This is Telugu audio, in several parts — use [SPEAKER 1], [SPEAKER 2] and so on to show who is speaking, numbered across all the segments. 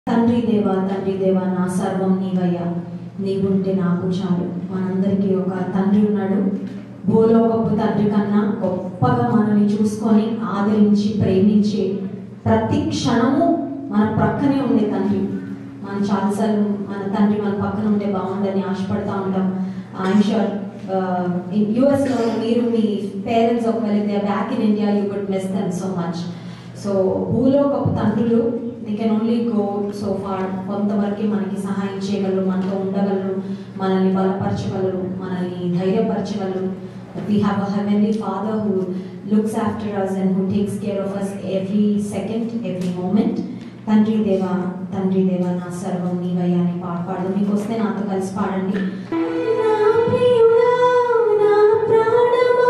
[SPEAKER 1] తండ్రి దేవా తండ్రి దేవా నా సర్వం నీవయ్యా నీవుంటే నాకు చాలు మనందరికీ ఒక తండ్రి ఉన్నాడు భూలోకపు తండ్రి కన్నా గొప్పగా మనల్ని చూసుకొని ఆదరించి ప్రేమించి ప్రతి క్షణము మన ప్రక్కనే ఉండే తండ్రి మనం చాలాసార్లు మన తండ్రి మన పక్కన ఉంటే బాగుండని ఆశపడతా ఉంటాం ఐఎమ్ షూర్ యుఎస్లో మీరు మీ పేరెంట్స్ ఒకవేళ back in India you could miss them so much so భూలోకపు తండ్రులు they can only go so far కొంతవరకు మనకి సహాయం చేయగలరు మనతో ఉండగలరు మనల్ని బలపరచగలరు మనల్ని ధైర్యపరచగలరు we have a heavenly father who looks after us and who takes care of us every second every moment తండ్రి దేవా తండ్రి దేవా నా సర్వం నీవయ్యా అని పాట పాడదు మీకు వస్తే నాతో కలిసి పాడండి నా ప్రియుడా, నా ప్రాణమా,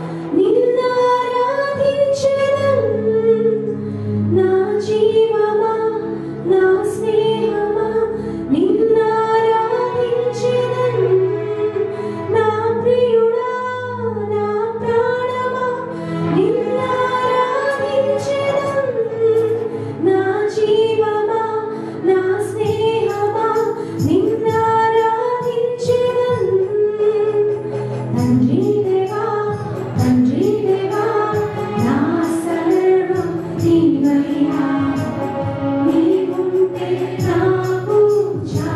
[SPEAKER 1] నిన్నారాధించెదన్. నా జీవమా, నా స్నేహమా, నిన్నారాధించెదన్. నా ప్రియుడా, నా ప్రాణమా, నిన్నారాధించెదన్. నా జీవమా, నా స్నేహమా, నిన్నారాధించెదన్. తండ్రి దేవా తండ్రి దేవా నా సర్వం నీవయ్యా నీవుంటే నాకు చాలు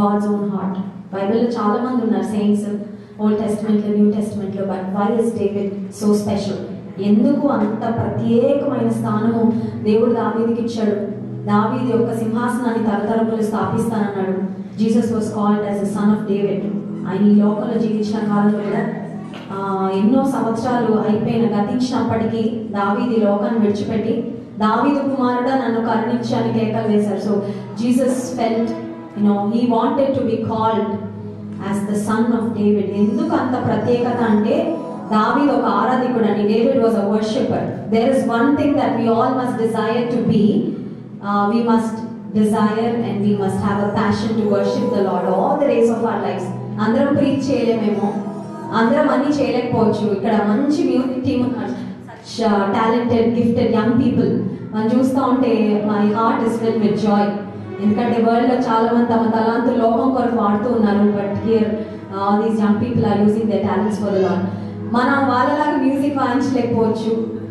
[SPEAKER 1] గాడ్స్ ఓన్ హార్ట్ బైబిల్లో చాలా మంది ఉన్నారు సెయింట్స్ ఓల్డ్ టెస్ట్మెంట్లో న్యూ టెస్ట్మెంట్లో but why is David so special ఎందుకు అంత ప్రత్యేకమైన స్థానము దేవుడు దావీదికి ఇచ్చాడు దావీది యొక్క సింహాసనాన్ని తరతరములు స్థాపిస్తానన్నాడు Jesus was called as the son of David ఆయన ఈ లోకంలో జీవించిన కాలంలో కూడా ఆ, ఎన్నో సంవత్సరాలు అయిపోయిన గతించినప్పటికీ దావీది లోకాన్ని విడిచిపెట్టి దావీదు కుమారుడా నన్ను కరుణించని కేకలు వేశారు so Jesus felt you know he wanted to be called as the son of David ఎందుకు అంత ప్రత్యేకత అంటే దావీద్ ఒక ఆరాధికుడు అండి David was a worshipper there is one thing that we all must desire to be we must desire and we must have a passion to worship the Lord all the days of our life అందరం ప్రీచ్ చేయలేమేమో అందరం అన్ని చేయలేకపోవచ్చు ఇక్కడ మంచి మ్యూజిక్ టీమ్ ఉన్నారు టాలెంటెడ్ గిఫ్టెడ్ యంగ్ పీపుల్ మనం చూస్తూ ఉంటే my heart is fill with joy ఎందుకంటే వరల్డ్ లో చాలా మంది తమ తలాంతు లోకం కొరకు వాడుతూ ఉన్నారు but here all these young people are using the talents for the Lord మనం వాళ్ళలాగా మ్యూజిక్ వాయించలేకపోవచ్చు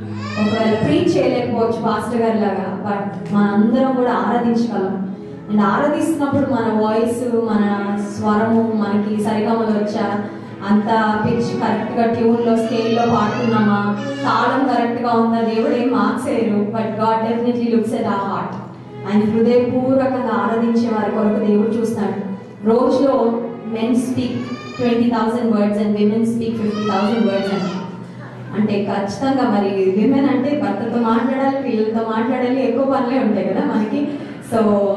[SPEAKER 1] ఒకవేళ ప్రీచ్ చేయలేకపోవచ్చు పాస్టర్ గారి లాగా బట్ మనందరం కూడా ఆరాధించగలం అండ్ ఆరాధిస్తున్నప్పుడు మన వాయిస్ మన స్వరము మనకి సరిగమలు వచ్చా అంత పిచ్ కరెక్ట్ గా ట్యూన్ లో స్కేల్ లో పాడుతున్నామా తాళం కరెక్ట్ గా ఉందా దేవుడు ఏం మార్క్స్ వేయరు but God definitely looks at a heart ఆయన హృదయపూర్వకంగా ఆరాధించే వారి కొరకు దేవుడు చూస్తాడు రోజులో men speak twenty thousand words and women speak fifty thousand words అండి అంటే ఖచ్చితంగా మరి విమెన్ అంటే భర్తతో మాట్లాడాలి పిల్లలతో మాట్లాడాలి ఎక్కువ పనులే ఉంటాయి కదా మనకి సో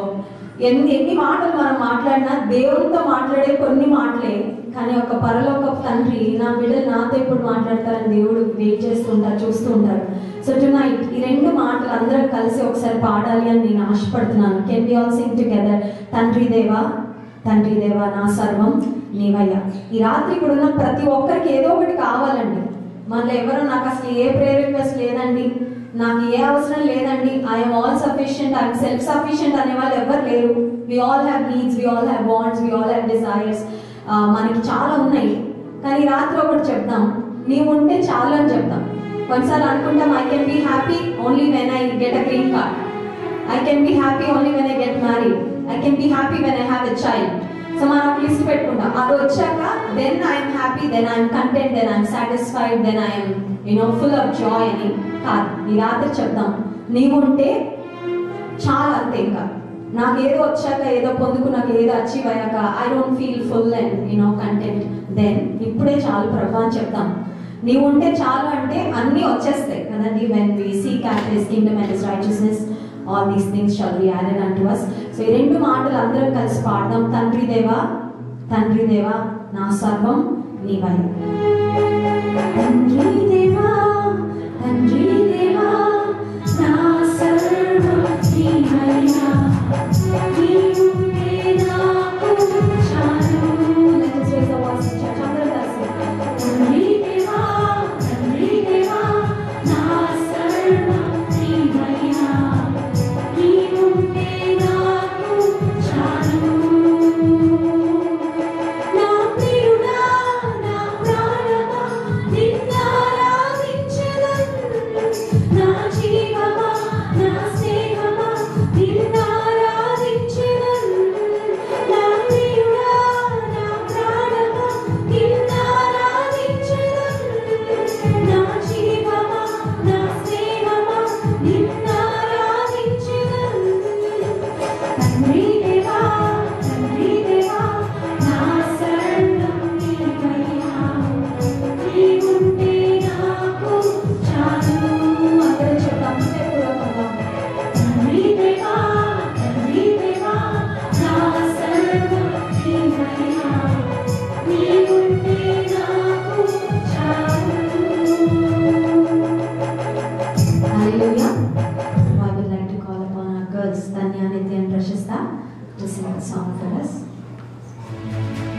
[SPEAKER 1] ఎన్ని ఎన్ని మాటలు మనం మాట్లాడినా దేవునితో మాట్లాడే కొన్ని మాటలే కానీ ఒక పరలోక తండ్రి నా బిడ్డలు నాతో ఎప్పుడు మాట్లాడతారని దేవుడు వెయిట్ చేస్తూ ఉంటారు చూస్తూ ఉంటారు సో టునైట్ ఈ రెండు మాటలు అందరం కలిసి ఒకసారి పాడాలి అని నేను ఆశపడుతున్నాను can be all sing together తండ్రి దేవా తండ్రి దేవా నా సర్వం నీవయ్యా ఈ రాత్రి ఇక్కడ ఉన్న ప్రతి ఒక్కరికి ఏదో ఒకటి కావాలండి మళ్ళీ ఎవరు నాకు అసలు ఏ ప్రేయర్ రిక్వెస్ట్ లేదండి నాకు ఏ అవసరం లేదండి I'm all sufficient I'm self sufficient అనే వాళ్ళు ఎవరు లేరు we all have needs we all have wants we all have desires మనకి చాలా ఉన్నాయి కానీ ఈ రాత్రి ఒకటి చెప్దాం నీవు ఉంటే చాలు అని చెప్తాం కొన్నిసార్లు అనుకుంటాం I can be happy only when I get a green card I can be happy only when I get married I can be happy when I have a child so మనం ఒక లిస్ట్ పెట్టుకుంటాం అది వచ్చాక then I'm happy then I'm content then I'm satisfied then I'm you know full of joy అని కాదు ఈ రాత్రి చెప్దాం నీవు ఉంటే చాలా అంతే ఇంకా నాకు ఏదో వచ్చాక ఏదో పొందుకున్నాక ఏదో అచీవ్ అయ్యాక I don't feel full and you know content then ఇప్పుడే చాలు ప్రభా అని చెప్తాం నీవు ఉంటే చాలు అంటే అన్నీ వచ్చేస్తాయి కదండి when we see capitals kingdom and righteousness all these things shall be added unto us so ఈ రెండు మాటలు అందరం కలిసి పాడదాం తండ్రి దేవా తండ్రి దేవా నా సర్వం నీవై తండ్రి దేవా తండ్రి దేవా నా సర్వం నీవయ్యా నీవుంటే నాకు చాలు Let's raise our voice in church. అందరం కలిసి. తండ్రి దేవా తండ్రి దేవా నా సర్వం నీవయ్యా నీవుంటే నాకు చాలు నా ప్రియుడా నా ప్రాణమా నిన్నారాధించెదన్ నా జీవమా నా స్నేహమా నిన్నారాధించెదన్ నా ప్రియుడా నా ప్రాణమా నిన్నారాధించెదన్ నా జీవమా నా స్నేహమా నిన్నారాధించెదన్ తండ్రి దేవా తండ్రి దేవా నా సర్వం నీవయ్యా నీవుంటే నాకు చాలు అందరూ చెప్తాం హృదయపూర్వకంగా తండ్రి దేవా తండ్రి దేవా నా సర్వం నీవయ్యా నీవుంటే నాకు చాలు Hallelujah. I would like to call upon our girls, Tanya, Nitya, and Prashasta, to sing a song for us.